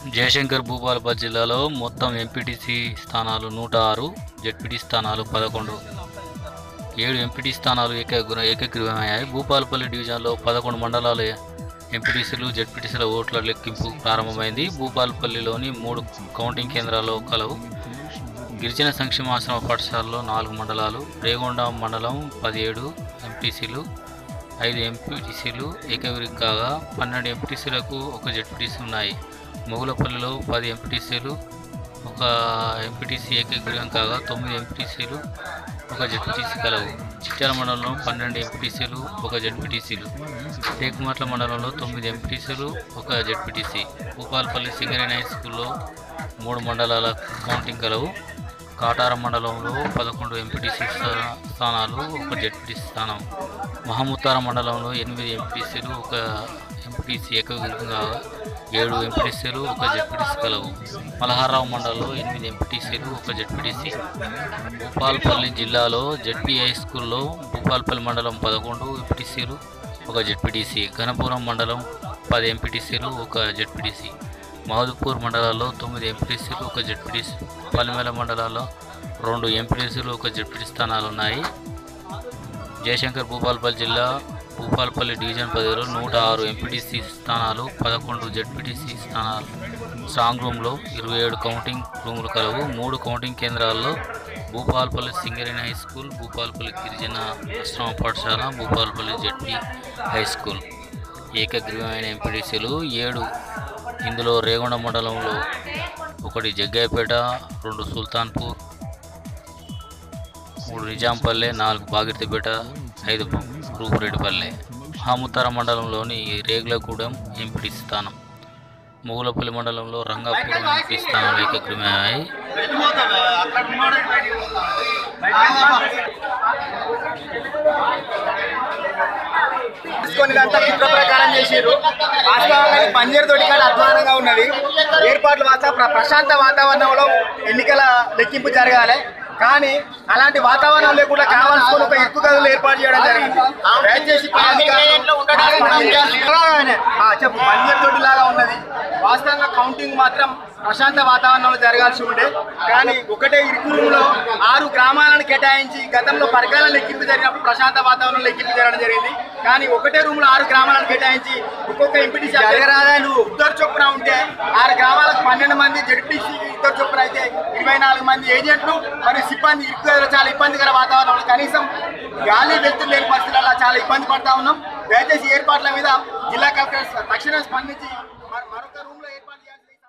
జయశంకర్ భూపాలపల్లి జిల్లాలో మొత్తం ఎంపీటీసీ స్థానాలు నూట ఆరు జెడ్పీటీ స్థానాలు పదకొండు ఏడు ఎంపీటీ స్థానాలు ఏకగ్ర ఏకగ్రీవమయ్యాయి భూపాలపల్లి డివిజన్లో పదకొండు మండలాల ఎంపీటీసీలు జెడ్పీటీసీల ఓట్ల లెక్కింపు ప్రారంభమైంది భూపాలపల్లిలోని మూడు కౌంటింగ్ కేంద్రాల్లో కలవు గిరిజన సంక్షేమాశ్రమ పాఠశాలలో నాలుగు మండలాలు రేగొండ మండలం పదిహేడు ఎంపీసీలు ఐదు ఎంపీటీసీలు ఏకగ్రీవం కాగా పన్నెండు ఎంపీటీసీలకు ఒక జెడ్పీటీసీ ఉన్నాయి మొగులపల్లిలో పది ఎంపీటీసీలు ఒక ఎంపీటీసీ ఏకగ్రీవం కాగా తొమ్మిది ఎంపీటీసీలు ఒక జెడ్పీటీసీ కలవు చిట్యాల మండలంలో పన్నెండు ఎంపీటీసీలు ఒక జెడ్పీటీసీలు టేకుమట్ల మండలంలో తొమ్మిది ఎంపీటీసీలు ఒక జెడ్పీటీసీ భూపాలపల్లి సింగరేణి హై స్కూల్లో మూడు మండలాల కౌంటింగ్ కలవు కాటారం మండలంలో పదకొండు ఎంపీటీసీ స్థా- స్థానాలు ఒక జెడ్పీటీసీ స్థానం మహముత్తార మండలంలో ఎనిమిది ఎంపీటీసీలు ఒక ఎంపీటీసీ ఏకగ్రీవంగా ఏడు ఎంపీటీసీలు ఒక జెడ్పీటీసీ కలవు మలహారావు మండలంలో ఎనిమిది ఎంపీటీసీలు ఒక జెడ్పీటీసీ భూపాల్పల్లి జిల్లాలో జెడ్పీ హై స్కూల్లో భూపాల్పల్లి మండలం పదకొండు ఎంపీటీసీలు ఒక జెడ్పీటీసీ ఘనపురం మండలం పది ఎంపీటీసీలు ఒక జెడ్పీటీసీ మహదూపూర్ మండలాల్లో తొమ్మిది ఎంపీటీసీలు ఒక జెడ్పీటీసీ పల్లిమేల మండలాల్లో రెండు ఎంపీటీసీలు ఒక జెడ్పీటీ స్థానాలు ఉన్నాయి జయశంకర్ భూపాలపల్లి జిల్లా భూపాలపల్లి డివిజన్ పరిధిలో నూట ఆరు ఎంపీటీసీ స్థానాలు పదకొండు జెడ్పీటీసీ స్థానాలు స్ట్రాంగ్ రూమ్లో ఇరవై ఏడు కౌంటింగ్ రూములు కలవు మూడు కౌంటింగ్ కేంద్రాల్లో భూపాలపల్లి సింగరేణి హై స్కూల్ భూపాలపల్లి గిరిజన ఆశ్రమ పాఠశాల భూపాలపల్లి జెడ్పీ హై స్కూల్ ఏకగ్రీవమైన ఎంపీటీసీలు ఏడు ఇందులో రేగొండ మండలంలో ఒకటి జగ్గాయపేట రెండు సుల్తాన్పూర్ మూడు నిజాంపల్లె నాలుగు బాగిరిపేట ఐదు రూపురెడ్డిపల్లె హాముతార మండలంలోని రేగులగూడెం ఎంపీ స్థానం మొగులపల్లి మండలంలో రంగాపురం ఎంపీ స్థానాలు ఏకగ్రీవమయ్యాయి తీసుకొని ఇదంతా కుట్ర ప్రకారం చేసిర్రు వాస్తవంగా ఇది బంజరు తోటి కాడ అధ్వానంగా ఉన్నది ఏర్పాట్లు వాస్త ప్ర- ప్రశాంత వాతావరణంలో ఎన్నికల లెక్కింపు జరగాలి కానీ అలాంటి వాతావరణం లేకుండా కావాల్సుకుని ఒక ఇరుకు గదులు ఏర్పాటు చేయడం జరిగింది దయచేసి పై అధికారులు ఆ, చెప్పు బంజరు తోటి లాగా ఉన్నది వాస్తవంగా కౌంటింగ్ మాత్రం ప్రశాంత వాతావరణంలో జరగాల్సి ఉండే కానీ ఒకటే ఇరుకు రూమ్లో ఆరు గ్రామాలను కేటాయించి గతంలో పరకాల లెక్కింపు జరిగినప్పుడు ప్రశాంత వాతావరణంలో లెక్కింపు జరగడం జరిగింది కానీ ఒకటే రూమ్ లో ఆరు గ్రామాలను కేటాయించి ఒక్కొక్క ఎంపీటీసీ జరగరాదా నువ్వు ఇద్దరు చొప్పున ఉంటే ఆరు గ్రామాలకు పన్నెండు మంది జడ్పీసీ ఇద్దరు చొప్పున అయితే ఇరవై నాలుగు మంది ఏజెంట్లు మరియు సిబ్బంది ఇరుకు గదిలో చాలా ఇబ్బందికర వాతావరణంలో కనీసం గాలి వెళ్తురు లేని పరిస్థితుల్లో చాలా ఇబ్బంది పడతా ఉన్నాం దయచేసి ఏర్పాట్ల మీద జిల్లా కలెక్టర్ తక్షణం స్పందించి మరి మరొక రూమ్ లో ఏర్పాటు చేయాల్సింది